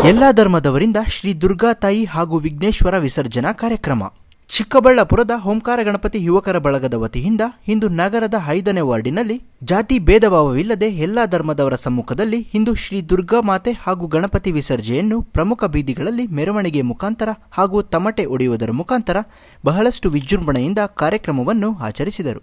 ಎಲ್ಲಾ ಧರ್ಮದವರಿಂದ ಶ್ರೀ ದುರ್ಗಾ ತಾಯಿ ಹಾಗೂ ವಿಘ್ನೇಶ್ವರ ವಿಸರ್ಜನಾ ಕಾರ್ಯಕ್ರಮ ಚಿಕ್ಕಬಳ್ಳಾಪುರದ ಓಂಕಾರ ಗಣಪತಿ ಯುವಕರ ಬಳಗದ ವತಿಯಿಂದ ಇಂದು ನಗರದ ಐದನೇ ವಾರ್ಡಿನಲ್ಲಿ ಜಾತಿ ಭೇದಭಾವವಿಲ್ಲದೆ ಎಲ್ಲಾ ಧರ್ಮದವರ ಸಮ್ಮುಖದಲ್ಲಿ ಇಂದು ಶ್ರೀ ದುರ್ಗಾ ಮಾತೆ ಹಾಗೂ ಗಣಪತಿ ವಿಸರ್ಜನೆಯನ್ನು ಪ್ರಮುಖ ಬೀದಿಗಳಲ್ಲಿ ಮೆರವಣಿಗೆ ಮುಖಾಂತರ ಹಾಗೂ ತಮಟೆ ಒಡೆಯುವುದರ ಮುಖಾಂತರ ಬಹಳಷ್ಟು ವಿಜೃಂಭಣೆಯಿಂದ ಕಾರ್ಯಕ್ರಮವನ್ನು ಆಚರಿಸಿದರು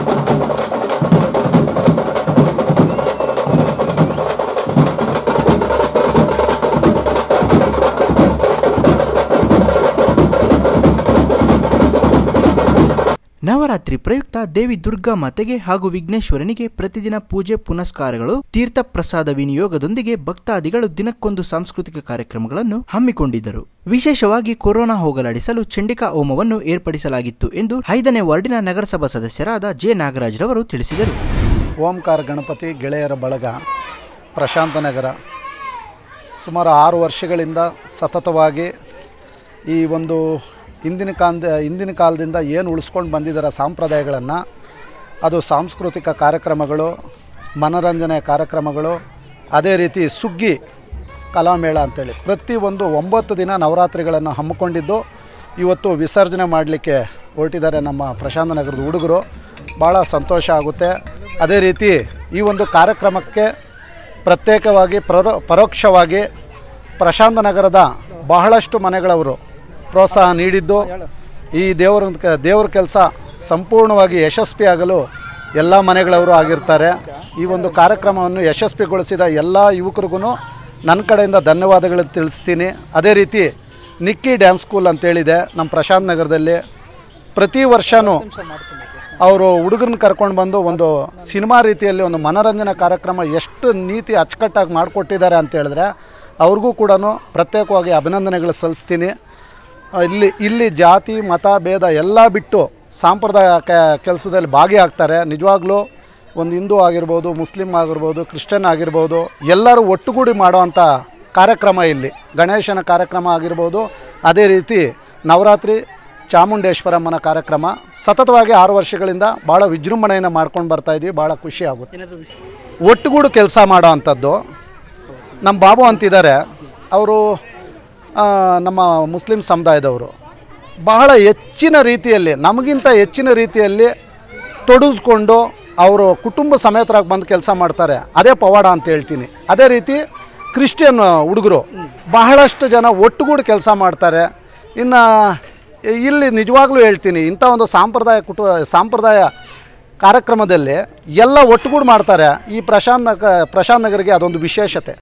ನವರಾತ್ರಿ ಪ್ರಯುಕ್ತ ದೇವಿ ದುರ್ಗಾ ಮಾತೆಗೆ ಹಾಗೂ ವಿಘ್ನೇಶ್ವರನಿಗೆ ಪ್ರತಿದಿನ ಪೂಜೆ ಪುನಸ್ಕಾರಗಳು ತೀರ್ಥ ಪ್ರಸಾದ ವಿನಿಯೋಗದೊಂದಿಗೆ ಭಕ್ತಾದಿಗಳು ದಿನಕ್ಕೊಂದು ಸಾಂಸ್ಕೃತಿಕ ಕಾರ್ಯಕ್ರಮಗಳನ್ನು ಹಮ್ಮಿಕೊಂಡಿದ್ದರು ವಿಶೇಷವಾಗಿ ಕೊರೋನಾ ಹೋಗಲಾಡಿಸಲು ಚಂಡಿಕಾ ಹೋಮವನ್ನು ಏರ್ಪಡಿಸಲಾಗಿತ್ತು ಎಂದು ಐದನೇ ವಾರ್ಡಿನ ನಗರಸಭಾ ಸದಸ್ಯರಾದ ಜೆ ನಾಗರಾಜ್ರವರು ತಿಳಿಸಿದರು ಓಂಕಾರ ಗಣಪತಿ ಗೆಳೆಯರ ಬಳಗ ಪ್ರಶಾಂತ ನಗರ ಸುಮಾರು ಆರು ವರ್ಷಗಳಿಂದ ಸತತವಾಗಿ ಈ ಒಂದು ಹಿಂದಿನ ಕಾಲದ ಹಿಂದಿನ ಕಾಲದಿಂದ ಏನು ಉಳಿಸ್ಕೊಂಡು ಬಂದಿದ್ದಾರೆ ಸಾಂಪ್ರದಾಯಗಳನ್ನು ಅದು ಸಾಂಸ್ಕೃತಿಕ ಕಾರ್ಯಕ್ರಮಗಳು ಮನೋರಂಜನೆ ಕಾರ್ಯಕ್ರಮಗಳು ಅದೇ ರೀತಿ ಸುಗ್ಗಿ ಕಲಾಮೇಳ ಅಂತೇಳಿ ಪ್ರತಿಯೊಂದು ಒಂಬತ್ತು ದಿನ ನವರಾತ್ರಿಗಳನ್ನು ಹಮ್ಮಿಕೊಂಡಿದ್ದು ಇವತ್ತು ವಿಸರ್ಜನೆ ಮಾಡಲಿಕ್ಕೆ ಹೊರಟಿದ್ದಾರೆ ನಮ್ಮ ಪ್ರಶಾಂತ ನಗರದ ಹುಡುಗರು ಭಾಳ ಸಂತೋಷ ಆಗುತ್ತೆ ಅದೇ ರೀತಿ ಈ ಒಂದು ಕಾರ್ಯಕ್ರಮಕ್ಕೆ ಪ್ರತ್ಯೇಕವಾಗಿ ಪ್ರರೋ ಪರೋಕ್ಷವಾಗಿ ಪ್ರಶಾಂತ ನಗರದ ಬಹಳಷ್ಟು ಮನೆಗಳವರು ಪ್ರೋತ್ಸಾಹ ನೀಡಿದ್ದು ಈ ದೇವರ ದೇವ್ರ ಕೆಲಸ ಸಂಪೂರ್ಣವಾಗಿ ಯಶಸ್ವಿಯಾಗಲು ಎಲ್ಲ ಮನೆಗಳವರು ಆಗಿರ್ತಾರೆ ಈ ಒಂದು ಕಾರ್ಯಕ್ರಮವನ್ನು ಯಶಸ್ವಿಗೊಳಿಸಿದ ಎಲ್ಲ ಯುವಕರಿಗೂ ನನ್ನ ಕಡೆಯಿಂದ ಧನ್ಯವಾದಗಳನ್ನು ತಿಳಿಸ್ತೀನಿ ಅದೇ ರೀತಿ ನಿಕ್ಕಿ ಡ್ಯಾನ್ಸ್ ಸ್ಕೂಲ್ ಅಂತೇಳಿದೆ ನಮ್ಮ ಪ್ರಶಾಂತ್ ನಗರದಲ್ಲಿ ಪ್ರತಿ ವರ್ಷವೂ ಅವರು ಹುಡುಗರನ್ನ ಕರ್ಕೊಂಡು ಬಂದು ಒಂದು ಸಿನಿಮಾ ರೀತಿಯಲ್ಲಿ ಒಂದು ಮನೋರಂಜನಾ ಕಾರ್ಯಕ್ರಮ ಎಷ್ಟು ನೀತಿ ಅಚ್ಚುಕಟ್ಟಾಗಿ ಮಾಡಿಕೊಟ್ಟಿದ್ದಾರೆ ಅಂತ ಹೇಳಿದ್ರೆ ಅವ್ರಿಗೂ ಕೂಡ ಪ್ರತ್ಯೇಕವಾಗಿ ಅಭಿನಂದನೆಗಳು ಸಲ್ಲಿಸ್ತೀನಿ ಆ, ಇಲ್ಲಿ ಇಲ್ಲಿ ಜಾತಿ ಮತ ಭೇದ ಎಲ್ಲ ಬಿಟ್ಟು ಸಾಂಪ್ರದಾಯ ಕೆಲಸದಲ್ಲಿ ಭಾಗಿಯಾಗ್ತಾರೆ ನಿಜವಾಗ್ಲೂ ಒಂದು ಹಿಂದೂ ಆಗಿರ್ಬೋದು ಮುಸ್ಲಿಂ ಆಗಿರ್ಬೋದು ಕ್ರಿಶ್ಚಿಯನ್ ಆಗಿರ್ಬೋದು ಎಲ್ಲರೂ ಒಟ್ಟುಗೂಡಿ ಮಾಡೋವಂಥ ಕಾರ್ಯಕ್ರಮ ಇಲ್ಲಿ ಗಣೇಶನ ಕಾರ್ಯಕ್ರಮ ಆಗಿರ್ಬೋದು ಅದೇ ರೀತಿ ನವರಾತ್ರಿ ಚಾಮುಂಡೇಶ್ವರಮ್ಮನ ಕಾರ್ಯಕ್ರಮ ಸತತವಾಗಿ ಆರು ವರ್ಷಗಳಿಂದ ಭಾಳ ವಿಜೃಂಭಣೆಯಿಂದ ಮಾಡ್ಕೊಂಡು ಬರ್ತಾ ಇದ್ವಿ ಭಾಳ ಖುಷಿ ಆಗುತ್ತೆ ಒಟ್ಟುಗೂಡು ಕೆಲಸ ಮಾಡೋ ಅಂಥದ್ದು ನಮ್ಮ ಬಾಬು ಅಂತಿದ್ದಾರೆ ಅವರು ನಮ್ಮ ಮುಸ್ಲಿಂ ಸಮುದಾಯದವರು ಬಹಳ ಹೆಚ್ಚಿನ ರೀತಿಯಲ್ಲಿ ನಮಗಿಂತ ಹೆಚ್ಚಿನ ರೀತಿಯಲ್ಲಿ ತೊಡಗಿಸ್ಕೊಂಡು ಅವರು ಕುಟುಂಬ ಸಮೇತರಾಗಿ ಬಂದು ಕೆಲಸ ಮಾಡ್ತಾರೆ ಅದೇ ಪವಾಡ ಅಂತ ಹೇಳ್ತೀನಿ ಅದೇ ರೀತಿ ಕ್ರಿಶ್ಚಿಯನ್ ಹುಡುಗರು ಬಹಳಷ್ಟು ಜನ ಒಟ್ಟುಗೂಡಿ ಕೆಲಸ ಮಾಡ್ತಾರೆ ಇನ್ನು ಇಲ್ಲಿ ನಿಜವಾಗ್ಲೂ ಹೇಳ್ತೀನಿ ಇಂಥ ಒಂದು ಸಾಂಪ್ರದಾಯ ಕುಟು ಸಾಂಪ್ರದಾಯ ಕಾರ್ಯಕ್ರಮದಲ್ಲಿ ಎಲ್ಲ ಒಟ್ಟುಗೂಡಿ ಮಾಡ್ತಾರೆ ಈ ಪ್ರಶಾಂತ್ ನಗ ಪ್ರಶಾಂತ್ ನಗರಿಗೆ ಅದೊಂದು ವಿಶೇಷತೆ